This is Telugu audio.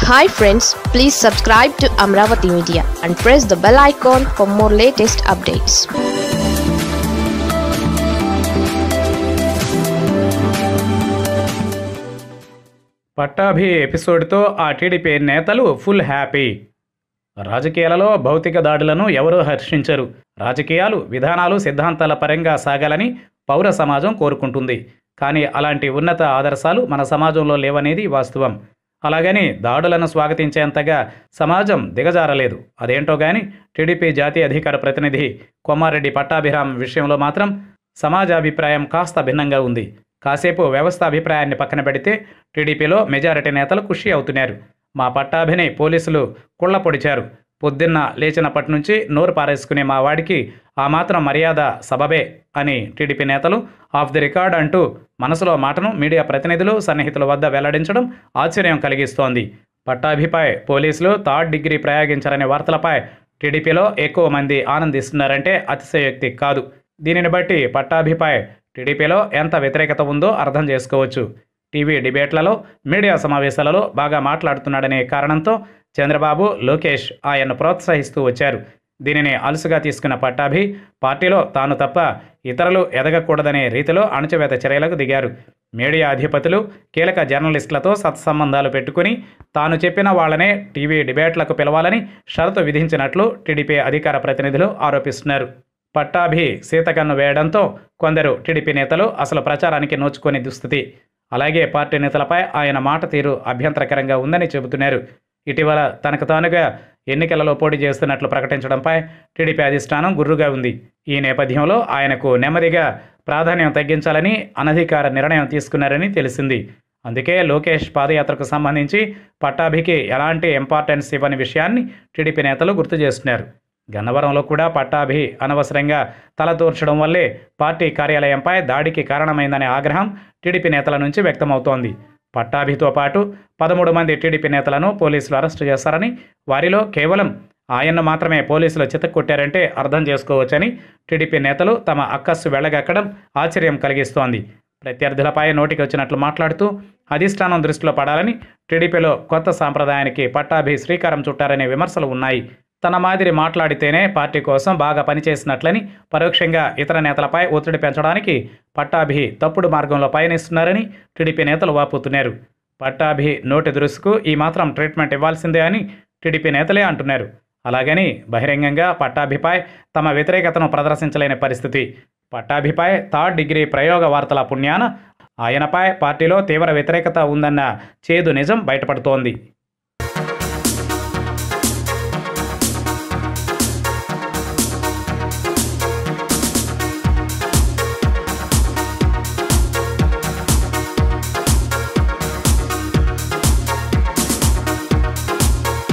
hi friends please subscribe to Amaravati media and press the bell icon for more latest updates Pattabhi ఎపిసోడ్తో ఆ టీడీపీ నేతలు ఫుల్ హ్యాపీ రాజకీయాలలో భౌతిక దాడులను ఎవరూ హర్షించరు రాజకీయాలు విధానాలు సిద్ధాంతాల పరంగా సాగాలని పౌర సమాజం కోరుకుంటుంది కానీ అలాంటి ఉన్నత ఆదర్శాలు మన సమాజంలో లేవనేది వాస్తవం అలాగని దాడులను స్వాగతించేంతగా సమాజం దిగజారలేదు అదేంటో గాని టీడీపీ జాతీయ అధికార ప్రతినిధి కొమ్మారెడ్డి పట్టాభిరామ్ విషయంలో మాత్రం సమాజ అభిప్రాయం కాస్త భిన్నంగా ఉంది కాసేపు వ్యవస్థ అభిప్రాయాన్ని పక్కన పెడితే టీడీపీలో మెజారిటీ నేతలు ఖుషి అవుతున్నారు మా పట్టాభిని పోలీసులు కుళ్ళ పొడిచారు పొద్దున్న లేచినప్పటి నుంచి నోరు పారేసుకునే మా వాడికి ఆ మాత్రం మర్యాద సబబే అని టీడీపీ నేతలు ఆఫ్ ది రికార్డ్ అంటూ మనసులో మాటను మీడియా ప్రతినిధులు సన్నిహితుల వద్ద వెల్లడించడం ఆశ్చర్యం కలిగిస్తోంది పట్టాభిపై పోలీసులు థర్డ్ డిగ్రీ ప్రయోగించారనే వార్తలపై టీడీపీలో ఎక్కువ మంది ఆనందిస్తున్నారంటే అతిశయోక్తి కాదు దీనిని బట్టి పట్టాభిపై టీడీపీలో ఎంత వ్యతిరేకత ఉందో అర్థం చేసుకోవచ్చు టీవీ డిబేట్లలో మీడియా సమావేశాలలో బాగా మాట్లాడుతున్నాడనే కారణంతో చంద్రబాబు లోకేష్ ఆయన్ను ప్రోత్సహిస్తూ వచ్చారు దీనిని అలుసుగా తీసుకున్న పట్టాభి పార్టీలో తాను తప్ప ఇతరులు ఎదగకూడదనే రీతిలో అణచివేత చర్యలకు దిగారు మీడియా అధిపతులు కీలక జర్నలిస్టులతో సత్సంబంధాలు పెట్టుకుని తాను చెప్పిన వాళ్ళనే టీవీ డిబేట్లకు పిలవాలని షరతు విధించినట్లు టీడీపీ అధికార ప్రతినిధులు ఆరోపిస్తున్నారు పట్టాభి సీతకన్ను వేయడంతో కొందరు టీడీపీ నేతలు అసలు ప్రచారానికి నోచుకొని దుస్థితి అలాగే పార్టీ నేతలపై ఆయన మాట తీరు అభ్యంతరకరంగా ఉందని చెబుతున్నారు ఇటీవల తనకు తానుగా ఎన్నికలలో పోటీ చేస్తున్నట్లు ప్రకటించడంపై టీడీపీ అధిష్టానం గుర్రుగా ఉంది ఈ నేపథ్యంలో ఆయనకు నెమ్మదిగా ప్రాధాన్యం తగ్గించాలని అనధికార నిర్ణయం తీసుకున్నారని తెలిసింది అందుకే లోకేష్ పాదయాత్రకు సంబంధించి పట్టాభికి ఎలాంటి ఇంపార్టెన్స్ ఇవ్వని విషయాన్ని టీడీపీ నేతలు గుర్తు చేస్తున్నారు గన్నవరంలో కూడా పట్టాభి అనవసరంగా తలదూర్చడం వల్లే పార్టీ కార్యాలయంపై దాడికి కారణమైందనే ఆగ్రహం టీడీపీ నేతల నుంచి వ్యక్తమవుతోంది పట్టాభితో పాటు పదమూడు మంది టీడీపీ నేతలను పోలీసులు అరెస్టు చేశారని వారిలో కేవలం ఆయన్ను మాత్రమే పోలీసులు చితక్కొట్టారంటే అర్థం చేసుకోవచ్చని టీడీపీ నేతలు తమ అక్కస్సు వెళ్ళగక్కడం ఆశ్చర్యం కలిగిస్తోంది ప్రత్యర్థులపై నోటికి వచ్చినట్లు మాట్లాడుతూ అధిష్టానం దృష్టిలో పడాలని టీడీపీలో కొత్త సాంప్రదాయానికి పట్టాభి శ్రీకారం చుట్టారనే విమర్శలు ఉన్నాయి తన మాదిరి మాట్లాడితేనే పార్టీ కోసం బాగా పనిచేసినట్లని పరోక్షంగా ఇతర నేతలపై ఒత్తిడి పెంచడానికి పట్టాభి తప్పుడు మార్గంలో పయనిస్తున్నారని టీడీపీ నేతలు వాపోతున్నారు పట్టాభి నోటి దురుసుకు ఈ మాత్రం ట్రీట్మెంట్ ఇవ్వాల్సిందే అని టీడీపీ నేతలే అంటున్నారు అలాగని బహిరంగంగా పట్టాభిపై తమ వ్యతిరేకతను ప్రదర్శించలేని పరిస్థితి పట్టాభిపై థర్డ్ డిగ్రీ ప్రయోగ వార్తల పుణ్యాన ఆయనపై పార్టీలో తీవ్ర వ్యతిరేకత ఉందన్న చేదు నిజం బయటపడుతోంది